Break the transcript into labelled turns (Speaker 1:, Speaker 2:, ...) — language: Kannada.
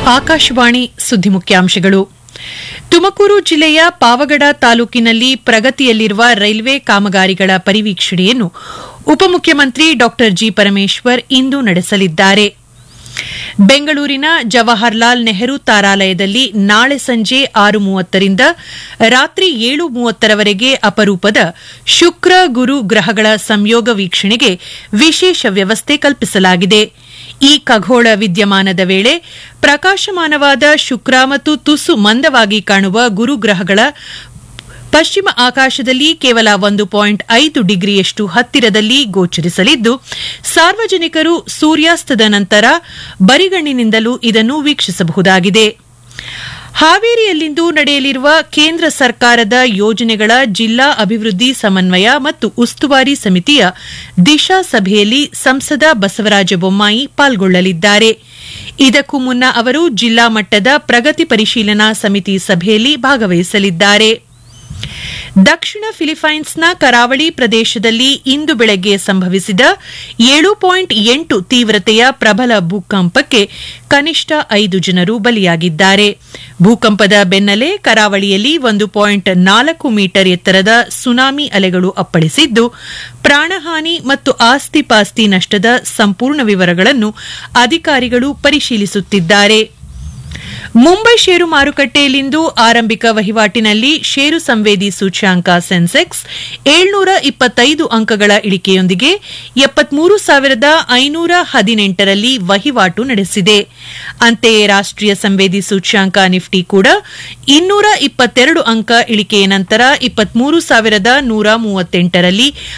Speaker 1: ಆಕಾಶವಾಣಿ ಸುದ್ದಿ ಮುಖ್ಯಾಂಶಗಳು ತುಮಕೂರು ಜಿಲ್ಲೆಯ ಪಾವಗಡ ತಾಲೂಕಿನಲ್ಲಿ ಪ್ರಗತಿಯಲ್ಲಿರುವ ರೈಲ್ವೆ ಕಾಮಗಾರಿಗಳ ಪರಿವೀಕ್ಷಣೆಯನ್ನು ಉಪಮುಖ್ಯಮಂತ್ರಿ ಡಾ ಜಿ ಪರಮೇಶ್ವರ್ ಇಂದು ನಡೆಸಲಿದ್ದಾರೆ ಬೆಂಗಳೂರಿನ ಜವಾಹರ್ಲಾಲ್ ನೆಹರು ತಾರಾಲಯದಲ್ಲಿ ನಾಳೆ ಸಂಜೆ ಆರು ಮೂವತ್ತರಿಂದ ರಾತ್ರಿ ಏಳು ಮೂವತ್ತರವರೆಗೆ ಅಪರೂಪದ ಶುಕ್ರ ಗುರು ಗ್ರಹಗಳ ಸಂಯೋಗ ವೀಕ್ಷಣೆಗೆ ವಿಶೇಷ ವ್ಯವಸ್ಥೆ ಕಲ್ಪಿಸಲಾಗಿದೆ ಈ ಖಗೋಳ ವಿದ್ಯಮಾನದ ವೇಳೆ ಪ್ರಕಾಶಮಾನವಾದ ಶುಕ್ರ ಮತ್ತು ತುಸು ಮಂದವಾಗಿ ಕಾಣುವ ಗುರುಗ್ರಹಗಳ ಪಶ್ಚಿಮ ಆಕಾಶದಲ್ಲಿ ಕೇವಲ ಒಂದು ಪಾಯಿಂಟ್ ಐದು ಡಿಗ್ರಿಯಷ್ಟು ಹತ್ತಿರದಲ್ಲಿ ಗೋಚರಿಸಲಿದ್ದು ಸಾರ್ವಜನಿಕರು ಸೂರ್ಯಾಸ್ತದ ನಂತರ ಬರಿಗಣ್ಣಿನಿಂದಲೂ ಇದನ್ನು ವೀಕ್ಷಿಸಬಹುದಾಗಿದೆ ಹಾವೇರಿಯಲ್ಲಿಂದು ನಡೆಯಲಿರುವ ಕೇಂದ್ರ ಸರ್ಕಾರದ ಯೋಜನೆಗಳ ಜಿಲ್ಲಾ ಅಭಿವೃದ್ಧಿ ಸಮನ್ವಯ ಮತ್ತು ಉಸ್ತುವಾರಿ ಸಮಿತಿಯ ದಿಶಾ ಸಭೆಯಲ್ಲಿ ಸಂಸದ ಬಸವರಾಜ ಬೊಮ್ಮಾಯಿ ಪಾಲ್ಗೊಳ್ಳಲಿದ್ದಾರೆ ಇದಕ್ಕೂ ಮುನ್ನ ಅವರು ಜಿಲ್ಲಾ ಮಟ್ಟದ ಪ್ರಗತಿ ಪರಿಶೀಲನಾ ಸಮಿತಿ ಸಭೆಯಲ್ಲಿ ಭಾಗವಹಿಸಲಿದ್ದಾರೆ ದಕ್ಷಿಣ ಫಿಲಿಪೈನ್ಸ್ನ ಕರಾವಳಿ ಪ್ರದೇಶದಲ್ಲಿ ಇಂದು ಬೆಳಗ್ಗೆ ಸಂಭವಿಸಿದ ಏಳು ಪಾಯಿಂಟ್ ಎಂಟು ತೀವ್ರತೆಯ ಪ್ರಬಲ ಭೂಕಂಪಕ್ಕೆ ಕನಿಷ್ಠ ಐದು ಜನರು ಬಲಿಯಾಗಿದ್ದಾರೆ ಭೂಕಂಪದ ಬೆನ್ನಲ್ಲೇ ಕರಾವಳಿಯಲ್ಲಿ ಒಂದು ಪಾಯಿಂಟ್ ನಾಲ್ಕು ಮೀಟರ್ ಎತ್ತರದ ಸುನಾಮಿ ಅಲೆಗಳು ಅಪ್ಪಳಿಸಿದ್ದು ಪ್ರಾಣಹಾನಿ ಮತ್ತು ಆಸ್ತಿ ಪಾಸ್ತಿ ನಷ್ಟದ ಸಂಪೂರ್ಣ ವಿವರಗಳನ್ನು ಅಧಿಕಾರಿಗಳು ಪರಿಶೀಲಿಸುತ್ತಿದ್ದಾರೆ ಮುಂಬೈ ಷೇರು ಮಾರುಕಟ್ಟೆಯಲ್ಲಿಂದು ಆರಂಭಿಕ ವಹಿವಾಟಿನಲ್ಲಿ ಷೇರು ಸಂವೇದಿ ಸೂಚ್ಯಾಂಕ ಸೆನ್ಸೆಕ್ಸ್ ಏಳ್ನೂರ ಇಪ್ಪತ್ತೈದು ಅಂಕಗಳ ಇಳಿಕೆಯೊಂದಿಗೆ ಎಪ್ಪತ್ಮೂರು ಸಾವಿರದ ಐನೂರ ಹದಿನೆಂಟರಲ್ಲಿ ವಹಿವಾಟು ನಡೆಸಿದೆ ಅಂತೆಯೇ ರಾಷ್ಟೀಯ ಸಂವೇದಿ ಸೂಚ್ಯಾಂಕ ನಿಫ್ಟಿ ಕೂಡ ಇನ್ನೂರ ಇಪ್ಪತ್ತೆರಡು ಅಂಕ ಇಳಿಕೆಯ ನಂತರ ಇಪ್ಪತ್ಮೂರು ಸಾವಿರದ ನೂರ ಮೂವತ್ತೆಂಟರಲ್ಲಿ